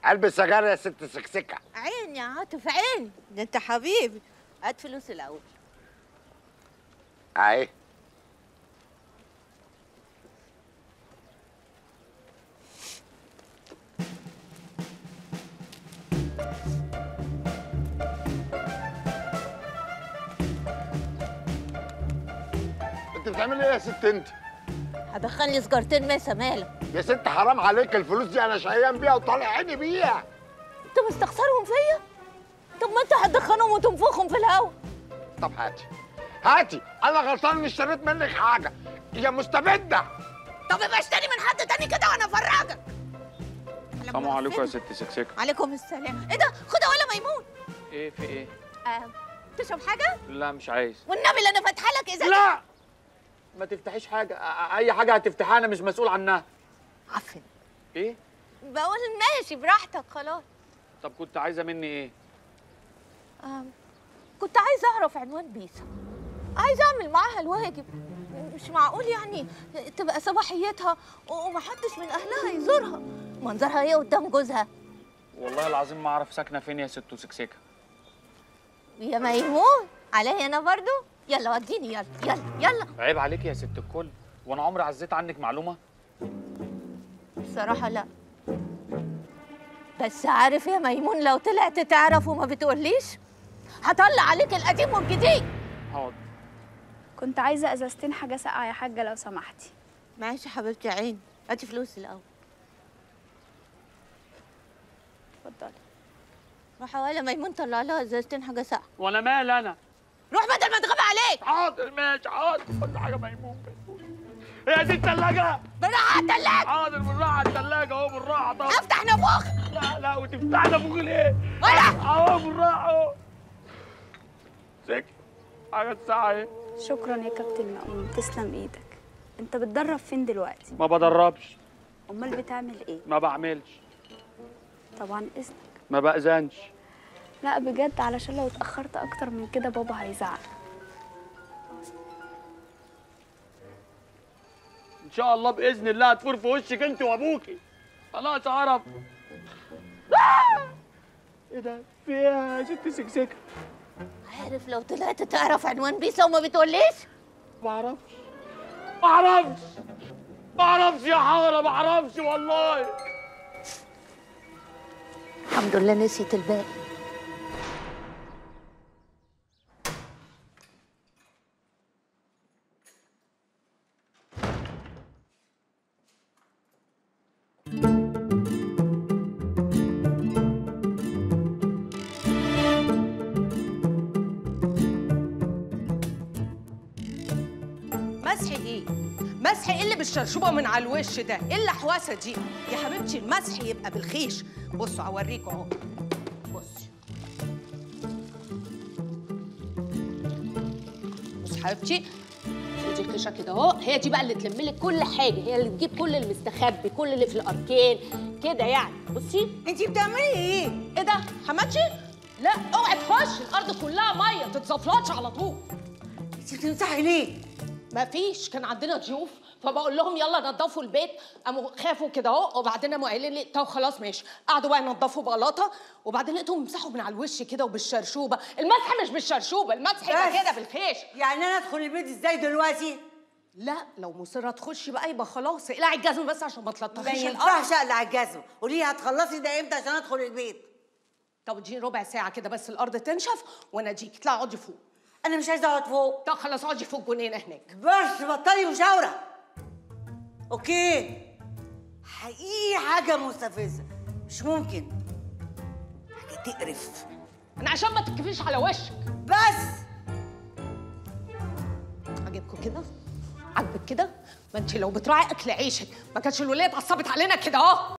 قلب سجارة يا ست سكسكة عيني يا عاطف عيني ده انت حبيبي هات فلوس الاول اهي انت بتعملي ايه يا ست انت؟ هدخلني سجارتين مسا مالك يا ست حرام عليك الفلوس دي انا شقيان بيها وطالع عيني بيها انت مستخسرهم فيا طب ما انت هتدخنهم وتنفخهم في الهوا طب هاتي هاتي انا غلطان اني اشتريت منك حاجة يا مستبدة طب يبقى اشتري من حد تاني كده وانا افرجك السلام عليكم يا ست سكسكة عليكم السلام ايه ده خدها ولا ميمون ايه في ايه؟ آه. تشرب حاجه لا مش عايز والنبي اللي انا فاتحه لك ازازه لا ما تفتحيش حاجة أ- أي حاجة هتفتحها أنا مش مسؤول عنها عفن إيه؟ بقول ماشي براحتك خلاص طب كنت عايزة مني إيه؟ آه. كنت عايزه اعرف عنوان بيسا عايزه اعمل معاها الواجب مش معقول يعني تبقى صباحيتها ومحدش من اهلها يزورها منظرها ايه قدام جوزها والله العظيم ما أعرف ساكنة فين يا ست سكسكة يا ميمون عليا انا برضو يلا وديني يلا يلا يلا عيب عليك يا ست الكل وأنا عمري عزيت عنك معلومة؟ بصراحه لا بس عارف يا ميمون لو طلعت تعرف وما بتقوليش هطلع عليك القديم والجديد حاضر كنت عايزة ازازتين حاجة ساقعة يا حاجة لو سمحتي ماشي حبيبتي عين هاتي فلوس الاول اتفضلي روح ولا ميمون طلع لها ازازتين حاجه ساقعه وأنا مال أنا؟ روح بدل ما تغاب عليك حاضر ماشي حاضر كل حاجة ميمون هي دي التلاجة؟ بالراحه على التلاجة حاضر بالراحة على التلاجة أهو بالراحة طبعا افتح نافوخ لا لا وتفتحنا فوق ليه؟ ولا أهو بالراحة أهو سكت حاجة ساعة إيه؟ شكرا يا كابتن مأمون تسلم ايدك انت بتدرب فين دلوقتي ما بدربش امال بتعمل ايه ما بعملش طبعا اذنك ما بأذنش لا بجد علشان لو اتأخرت اكتر من كده بابا هيزعل ان شاء الله باذن الله هتفور في وشك انت وابوكي خلاص عرب ايه ده في ايه يا ست سكسكه عارف لو طلعت تعرف عنوان بيسا وما بتقوليش ما اعرفش ما اعرفش ما اعرفش يا حاره ما اعرفش والله الحمد لله نسيت الباقي مسح ايه؟ مسح ايه اللي بالشرشوبه من على الوش ده؟ ايه اللحوسه دي؟ يا حبيبتي المسح يبقى بالخيش، بصوا هوريكم اهو. بصي. بصي حبيبتي خدي الخيشه كده اهو، هي دي بقى اللي تلم لك كل حاجه، هي اللي تجيب كل المستخبي، كل اللي في الاركان، كده يعني، بصي. انتي بتعملي ايه؟ ايه ده؟ حماتشي؟ لا اوعي تخش، الارض كلها ميه، ما تتزفلطش على طول. انتي بتمسحي ليه؟ ما فيش كان عندنا ضيوف فبقول لهم يلا نضفوا البيت قاموا خافوا كده اهو وبعدين قاموا قايلين لي طب خلاص ماشي قعدوا بقى ينضفوا بلاطه وبعدين لقيتهم يمسحوا من على الوش كده وبالشرشوبه المسح مش بالشرشوبه المسح يبقى بس. كده بالخيش يعني انا ادخل البيت ازاي دلوقتي؟ لا لو مصره تخشي بقى يبقى خلاص اقلعي الجزمه بس عشان ما ما تلطخيش الارض ينفعش اقلع الجزمه، قولي لي هتخلصي ده امتى عشان ادخل البيت؟ طب اديني ربع ساعه كده بس الارض تنشف وانا اجيك اطلعي اقعدي فوق انا مش عايزه اقعد فوق، طب خلاص اقعدي فوق جنينه هناك بس بطلي مشاوره. اوكي. حقيقي حاجه مستفزه، مش ممكن. حاجه تقرف. انا عشان ما تتكفيش على وشك بس عجبكم كده عجبك كده ما انت لو بتراعي اكل عيشك ما كانتش الوليه اتعصبت علينا كده اهو